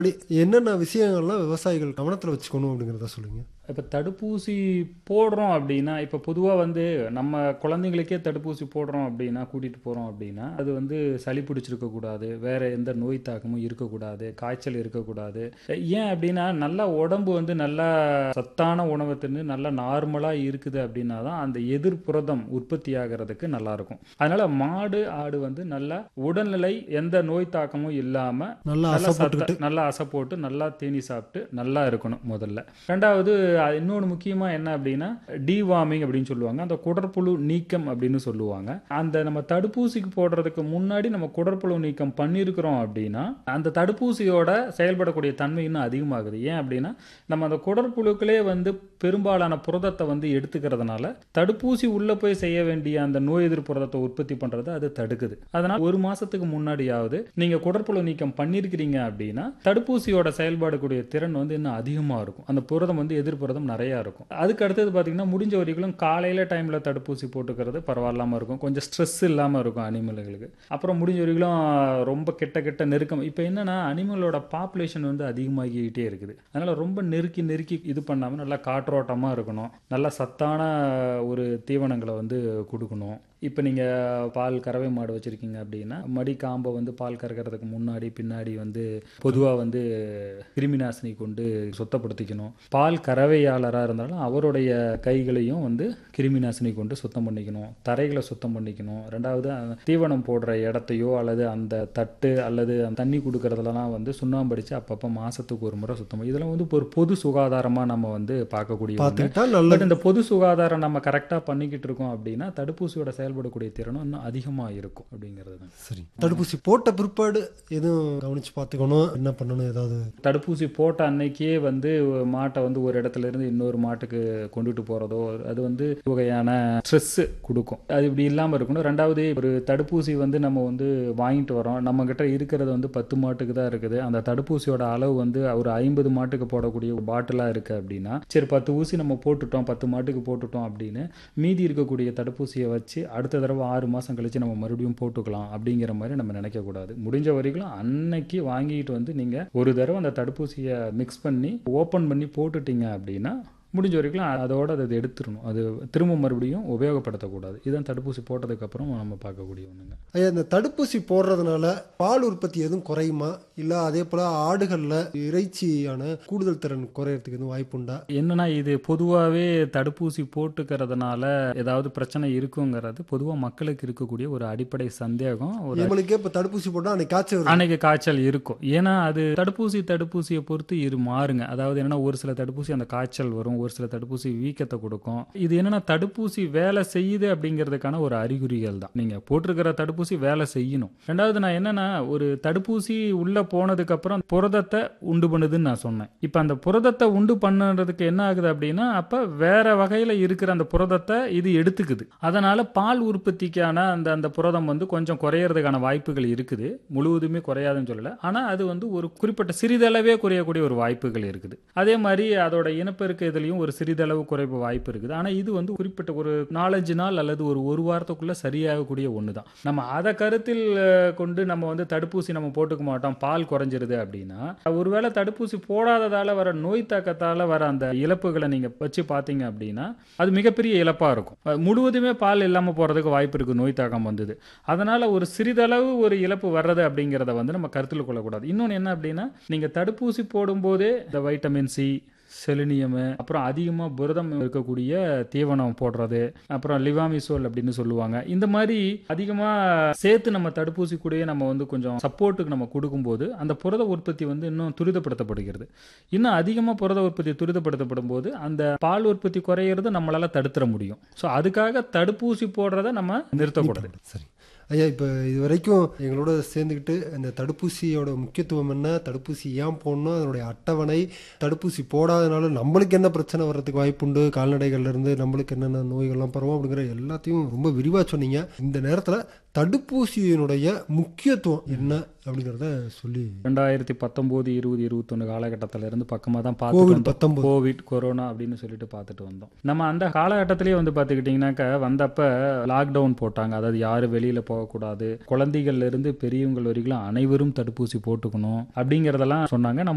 அப்படி என்னென்ன விஷயங்கள்லாம் விவசாயிகள் கவனத்தில் வச்சுக்கணும் அப்படிங்கிறத சொல்லுங்க இப்போ தடுப்பூசி போடுறோம் அப்படின்னா இப்போ பொதுவாக வந்து நம்ம குழந்தைங்களுக்கே தடுப்பூசி போடுறோம் அப்படின்னா கூட்டிகிட்டு போகிறோம் அப்படின்னா அது வந்து சளி பிடிச்சிருக்கக்கூடாது வேற எந்த நோய் தாக்கமும் இருக்கக்கூடாது காய்ச்சல் இருக்கக்கூடாது ஏன் அப்படின்னா நல்லா உடம்பு வந்து நல்லா சத்தான உணவை தின்னு நல்லா நார்மலாக இருக்குது அப்படின்னா தான் அந்த எதிர்ப்புரதம் உற்பத்தி ஆகிறதுக்கு நல்லா இருக்கும் அதனால மாடு ஆடு வந்து நல்லா உடல்நிலை எந்த நோய் தாக்கமும் இல்லாமல் நல்லா நல்லா அசை போட்டுக்கிட்டு சத்தா- நல்லா அசை போட்டு நல்லா தேனி சாப்பிட்டு நல்லா இருக்கணும் முதல்ல ரெண்டாவது அது இன்னொன்று முக்கியமாக என்ன அப்படின்னா டிவார்மிங் அப்படின்னு சொல்லுவாங்க அந்த குடற்புழு நீக்கம் அப்படின்னு சொல்லுவாங்க அந்த நம்ம தடுப்பூசிக்கு போடுறதுக்கு முன்னாடி நம்ம குடற்புழு நீக்கம் பண்ணியிருக்கிறோம் அப்படின்னா அந்த தடுப்பூசியோட செயல்படக்கூடிய தன்மை இன்னும் அதிகமாகுது ஏன் அப்படின்னா நம்ம அந்த குடற்புழுக்களே வந்து பெரும்பாலான புரதத்தை வந்து எடுத்துக்கிறதுனால தடுப்பூசி உள்ள போய் செய்ய வேண்டிய அந்த நோய் எதிர்ப்பு புரதத்தை உற்பத்தி பண்றது அது தடுக்குது அதனால ஒரு மாசத்துக்கு முன்னாடியாவது நீங்க குடற்புழு நீக்கம் பண்ணிருக்கிறீங்க அப்படின்னா தடுப்பூசியோட செயல்பாடுக்கூடிய திறன் வந்து இன்னும் அதிகமா இருக்கும் அந்த புரதம் வந்து எதிர்ப்புரதம் நிறைய இருக்கும் அதுக்கு அடுத்தது பாத்தீங்கன்னா முடிஞ்ச வரைக்கும் காலையில டைம்ல தடுப்பூசி போட்டுக்கிறது பரவாயில்லாம இருக்கும் கொஞ்சம் ஸ்ட்ரெஸ் இல்லாம இருக்கும் அனிமல்களுக்கு அப்புறம் முடிஞ்ச வரைக்கும் ரொம்ப கெட்ட கெட்ட நெருக்கம் இப்போ என்னன்னா அனிமலோட பாப்புலேஷன் வந்து அதிகமாகிக்கிட்டே இருக்குது அதனால ரொம்ப நெருக்கி நெருக்கி இது பண்ணாம நல்லா காற்றோட்டமா இருக்கணும் நல்லா சத்தான ஒரு தீவனங்களை வந்து கொடுக்கணும் இப்போ நீங்கள் பால் கறவை மாடு வச்சுருக்கீங்க அப்படின்னா மடி காம்பை வந்து பால் கறக்கிறதுக்கு முன்னாடி பின்னாடி வந்து பொதுவாக வந்து கிருமிநாசினி கொண்டு சுத்தப்படுத்திக்கணும் பால் கறவையாளராக இருந்தாலும் அவருடைய கைகளையும் வந்து கிருமிநாசினி கொண்டு சுத்தம் பண்ணிக்கணும் தரைகளை சுத்தம் பண்ணிக்கணும் ரெண்டாவது அஹ், தீவனம் போடுற இடத்தையோ அல்லது அந்த தட்டு அல்லது அந்த தண்ணி கொடுக்கறதுலலாம் வந்து சுண்ணாம்பு அடித்து அப்பப்போ மாதத்துக்கு ஒரு முறை சுத்தம் பண்ணி- இதெல்லாம் வந்து ஒரு பொது சுகாதாரமாக நம்ம வந்து பார்க்கக்கூடிய ஒண்ணு. பார்த்துக்கிட்டா நல்லது பட் இந்த பொது சுகாதாரம் நம்ம கரெக்டாக பண்ணிக்கிட்டு இருக்கோம் அப்படின்னா தடுப்பூசியோட செயல்படக்கூடிய திறனும் இன்னும் அதிகமாக இருக்கும் அப்படிங்கிறது தான் சரி தடுப்பூசி போட்ட பிற்பாடு எதுவும் கவனிச்சு பார்த்துக்கணும் என்ன பண்ணணும் ஏதாவது தடுப்பூசி போட்ட அன்னைக்கே வந்து மாட்டை வந்து ஒரு இடத்துல இருந்து இன்னொரு மாட்டுக்கு கொண்டுட்டு போகிறதோ அது வந்து வகையான ஸ்ட்ரெஸ் கொடுக்கும் அது இப்படி இல்லாமல் இருக்கணும் ரெண்டாவது ஒரு தடுப்பூசி வந்து நம்ம வந்து வாங்கிட்டு வரோம் நம்ம கிட்ட இருக்கிறது வந்து பத்து மாட்டுக்கு தான் இருக்குது அந்த தடுப்பூசியோட அளவு வந்து ஒரு ஐம்பது மாட்டுக்கு போடக்கூடிய ஒரு பாட்டிலாக இருக்குது அப்படின்னா சரி பத்து ஊசி நம்ம போட்டுட்டோம் பத்து மாட்டுக்கு போட்டுட்டோம் அப்படின்னு மீதி இருக்கக்கூடிய தடுப்பூசியை வச்சு அடுத்த தடவை ஆறு மாதம் கழிச்சு நம்ம மறுபடியும் போட்டுக்கலாம் அப்படிங்கிற மாதிரி நம்ம நினைக்கக்கூடாது முடிஞ்ச வரைக்கும் அன்னைக்கு வாங்கிட்டு வந்து நீங்கள் ஒரு தடவை அந்த தடுப்பூசியை மிக்ஸ் பண்ணி ஓப்பன் பண்ணி போட்டுட்டீங்க அப்படின்னா முடிஞ்ச வரைக்கும் அதோட அதை எடுத்துடணும் அது திரும்ப மறுபடியும் உபயோகப்படுத்தக்கூடாது இதுதான் தடுப்பூசி போட்டதுக்கப்புறம் நம்ம பார்க்கக்கூடிய ஒன்றுங்க ஐயா இந்த தடுப்பூசி போடுறதுனால பால் உற்பத்தி எதுவும் குறையுமா இல்லை அதே போல ஆடுகளில் இறைச்சியான கூடுதல் திறன் குறையறதுக்கு எதுவும் வாய்ப்புண்டா என்னன்னா இது பொதுவாகவே தடுப்பூசி போட்டுக்கிறதுனால ஏதாவது பிரச்சனை இருக்குங்கிறது பொதுவாக மக்களுக்கு இருக்கக்கூடிய ஒரு அடிப்படை சந்தேகம் ஒரு நம்மளுக்கே இப்போ தடுப்பூசி போட்டால் அன்னைக்கு காய்ச்சல் வருது அன்னைக்கு காய்ச்சல் இருக்கும் ஏன்னா அது தடுப்பூசி தடுப்பூசியை பொறுத்து இரு மாறுங்க அதாவது என்னன்னா ஒரு சில தடுப்பூசி அந்த காய்ச்சல் வரும் ஒரு சில தடுப்பூசி வீக்கத்தை கொடுக்கும் இது என்னன்னா தடுப்பூசி வேலை செய்யுது அப்படிங்கிறதுக்கான ஒரு அறிகுறிகள் தான் நீங்க போட்டிருக்கிற தடுப்பூசி வேலை செய்யணும் ரெண்டாவது நான் என்னன்னா ஒரு தடுப்பூசி உள்ள போனதுக்கு அப்புறம் புரதத்தை உண்டு பண்ணுதுன்னு நான் சொன்னேன் இப்ப அந்த புரதத்தை உண்டு பண்ணுறதுக்கு என்ன ஆகுது அப்படின்னா அப்ப வேற வகையில இருக்கிற அந்த புரதத்தை இது எடுத்துக்குது அதனால பால் உற்பத்திக்கான அந்த அந்த புரதம் வந்து கொஞ்சம் குறையறதுக்கான வாய்ப்புகள் இருக்குது முழுவதுமே குறையாதுன்னு சொல்லல ஆனா அது வந்து ஒரு குறிப்பிட்ட சிறிதளவே குறையக்கூடிய ஒரு வாய்ப்புகள் இருக்குது அதே மாதிரி அதோட இனப்பெருக்க இதுலயும் ஒரு சிறிதளவு குறைப்பு வாய்ப்பு இருக்குது ஆனா இது வந்து குறிப்பிட்ட ஒரு நாலஞ்சு நாள் அல்லது ஒரு ஒரு வாரத்துக்குள்ள சரியாகக்கூடிய ஒன்று தான் நம்ம அதை கருத்தில் அஹ், கொண்டு நம்ம வந்து தடுப்பூசி நம்ம போட்டுக்க மாட்டோம் பால் குறைஞ்சிருது அப்படின்னா ஒருவேளை தடுப்பூசி போடாததால வர நோய் தாக்கத்தால வர அந்த இழப்புகளை நீங்க வச்சு பார்த்தீங்க அப்படின்னா அது மிகப்பெரிய இழப்பா இருக்கும் அஹ், முழுவதுமே பால் இல்லாம போறதுக்கு வாய்ப்பு இருக்கு நோய் தாக்கம் வந்தது அதனால ஒரு சிறிதளவு ஒரு இழப்பு வர்றது அப்படிங்கிறத வந்து நம்ம கருத்தில் கொள்ளக்கூடாது இன்னொன்று என்ன அப்படின்னா நீங்க தடுப்பூசி போடும்போதே இந்த வைட்டமின் சி செலினியமு அப்புறம் அதிகமாக புரதம் இருக்கக்கூடிய தீவனம் போடுறது அப்புறம் லிவாமிசோல் அப்படின்னு சொல்லுவாங்க இந்த மாதிரி அதிகமாக சேர்த்து நம்ம தடுப்பூசி கூடயே நம்ம வந்து கொஞ்சம் சப்போர்ட்டுக்கு நம்ம கொடுக்கும்போது அந்த புரத உற்பத்தி வந்து இன்னும் துரிதப்படுத்தப்படுகிறது இன்னும் அதிகமாக புரத உற்பத்தி துரிதப்படுத்தப்படும் போது அந்த பால் உற்பத்தி குறையிறது நம்மளால தடுத்துற முடியும் ஸோ அதுக்காக தடுப்பூசி போடுறத நம்ம நிறுத்தக்கூடாது சரி ஐயா இப்போ இது வரைக்கும் எங்களோட சேர்ந்துக்கிட்டு இந்த தடுப்பூசியோட முக்கியத்துவம் என்ன தடுப்பூசி ஏன் போடணும் அதனுடைய அட்டவணை தடுப்பூசி போடாதனால நம்மளுக்கு என்ன பிரச்சனை வர்றதுக்கு வாய்ப்புண்டு கால்நடைகள்ல இருந்து நம்மளுக்கு என்னென்ன நோய்கள்லாம் பரவும் அப்படிங்கிற எல்லாத்தையும் ரொம்ப விரிவாக சொன்னீங்க இந்த நேரத்தில் தடுப்பூசியினுடைய முக்கியத்துவம் என்ன அப்படிங்கிறத சொல்லி ரெண்டாயிரத்தி பத்தொம்போது இருபது இருபத்தொன்று காலகட்டத்தில இருந்து பக்கமாக தான் பார்த்துட்டு கோவிட் வந்தோம். பத்தொன்பது கோவிட் கொரோனா அப்படின்னு சொல்லிட்டு பார்த்துட்டு வந்தோம் நம்ம அந்த காலகட்டத்திலேயே வந்து பார்த்துக்கிட்டிங்கனாக்கா வந்தப்ப லாக்டவுன் போட்டாங்க அதாவது யாரும் வெளியில் போகக்கூடாது குழந்தைகள்ல இருந்து பெரியவங்கள் வரைக்கும் அனைவரும் தடுப்பூசி போட்டுக்கணும் அப்படிங்கிறதெல்லாம் சொன்னாங்க நம்ம